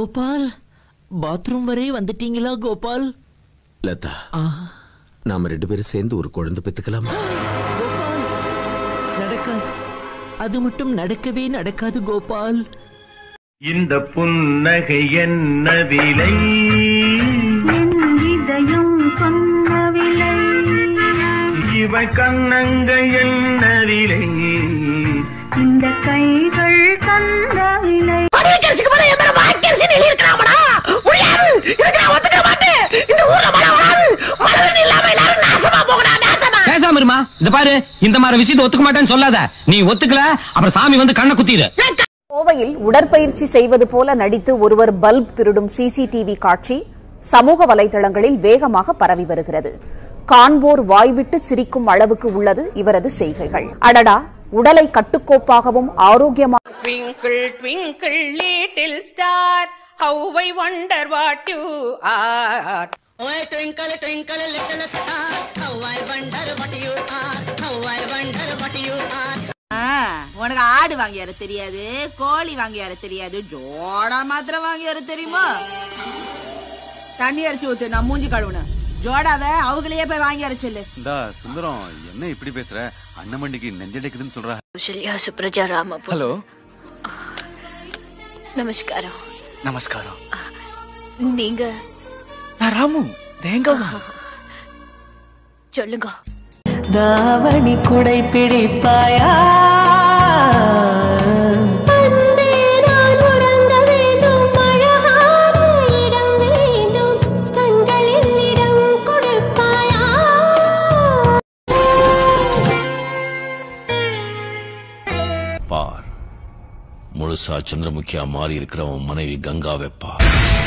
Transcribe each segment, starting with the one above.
Gopal bathroom வரை வந்துட்டீங்களா கோபால் லதா ஆ, நாம ரெண்டு பேரும் சேர்ந்து ஒரு குழந்தை பெத்துக்கலாமா கோபால் நடக்காது அது மட்டும் நடக்கவே நடக்காது கோபால் இந்த புன்னகை என்ன விலை என் இதயம் சொன்ன விலை இவ கண்ணங்க என்ன விலை இந்த கைகள் தந்த விலை பேசாம இருமா இந்த பாரு இந்த மாதிரி விஷயத்தை ஒத்துக்க மாட்டேன்னு சொல்லாத நீ ஒத்துக்கல அப்புறம் சாமி வந்து கண்ணை குத்திடு கோவையில் உடற்பயிற்சி செய்வது போல நடித்து ஒருவர் பல்ப் திருடும் சிசிடிவி காட்சி சமூக வலைதளங்களில் வேகமாக பரவி வருகிறது காண்போர் வாய்விட்டு சிரிக்கும் அளவுக்கு உள்ளது இவரது செய்கைகள் அடடா உடலை கட்டுக்கோப்பாகவும் ஆரோக்கியமாக Twinkle, twinkle, little star, how I wonder what you are. Oh, twinkle, twinkle, little star, how I wonder what you are, how I wonder what you are. உனக்கு ஆடு வாங்கியார தெரியாது கோழி வாங்கியார தெரியாது ஜோடா மாத்திரம் வாங்கியார தெரியுமா தண்ணி அரைச்சு ஊத்து நான் மூஞ்சி கழுவுன ஜோடாவை அவங்களையே போய் வாங்கியார சொல்லு இந்தா சுந்தரம் என்ன இப்படி பேசுற அண்ணமண்டிக்கு நெஞ்சடைக்குதுன்னு சொல்ற கௌசல்யா சுப்ரஜா ராம ஹலோ நமஸ்காரம் நமஸ்காரம் நீங்க நான் ராமு தேங்காவா சொல்லுங்க தாவணி குடை பிடிப்பாயா பார் முழுசா சந்திரமுகியா மாறி இருக்கிறவன் மனைவி கங்காவை பார்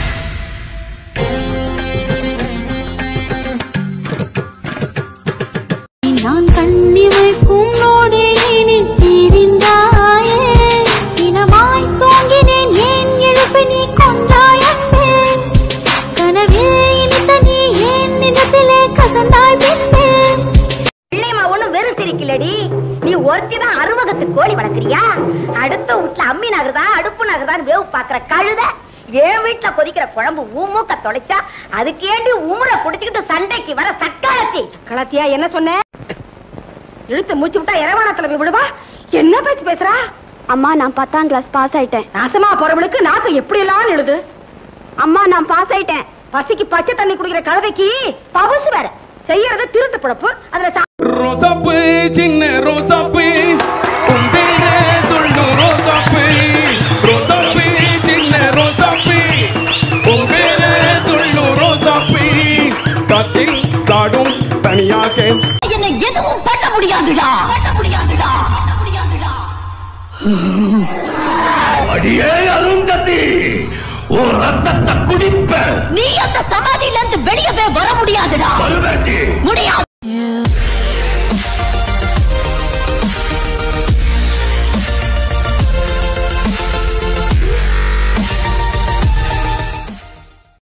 நான் கண்ணி வைக்கும் நோடே நீ தெரிந்தாயே இனமாய் தூங்கினேன் ஏன் எழுப்பி நீ கொண்டாய் அன்பே கனவில் இனித்த நீ ஏன் நிஜத்திலே கசந்தாய் பின்பே பிள்ளைமா ஒண்ணும் வெறும் சிரிக்கலடி நீ ஒரிஜினல் அறுவகத்து கோழி வளர்க்குறியா அடுத்த வீட்டுல அம்மி நகருதா அடுப்பு நகருதான்னு வேவு பாக்குற கழுத என் வீட்டுல கொதிக்கிற குழம்பு ஊமூக்க தொலைச்சா அதுக்கேண்டி உமுற குடிச்சுக்கிட்டு சண்டைக்கு வர சக்காலத்தி சக்காலத்தியா என்ன சொன்ன இழுத்து மூச்சு விட்டா இறைவானத்துல போய் விடுவா என்ன பேச்சு பேசுறா அம்மா நான் பத்தாம் கிளாஸ் பாஸ் ஆயிட்டேன் நாசமா போறவளுக்கு நாக்கு எப்படி எல்லாம் எழுது அம்மா நான் பாஸ் ஆயிட்டேன் பசிக்கு பச்சை தண்ணி குடிக்கிற கழுதைக்கு பவுசு வேற செய்யறது திருட்டு பிழப்பு அதுல சா- ரோசாப்பு சின்ன ரோசாப்பு உன் பேரே சொல்லு ரோசாப்பு ரோசாப்பு சின்ன ரோசாப்பு உன் பேரே சொல்லு ரோசாப்பு காத்தில் தாடும் தனியாக என்னை எதுவும் பண்ண முடியாதுடா பண்ண முடியாதுடா அடியே அருந்ததி உன் ரத்தத்தை குடிப்ப நீ அந்த சமாதியில இருந்து வெளியவே வர முடியாதுடா வருவேண்டி முடியாது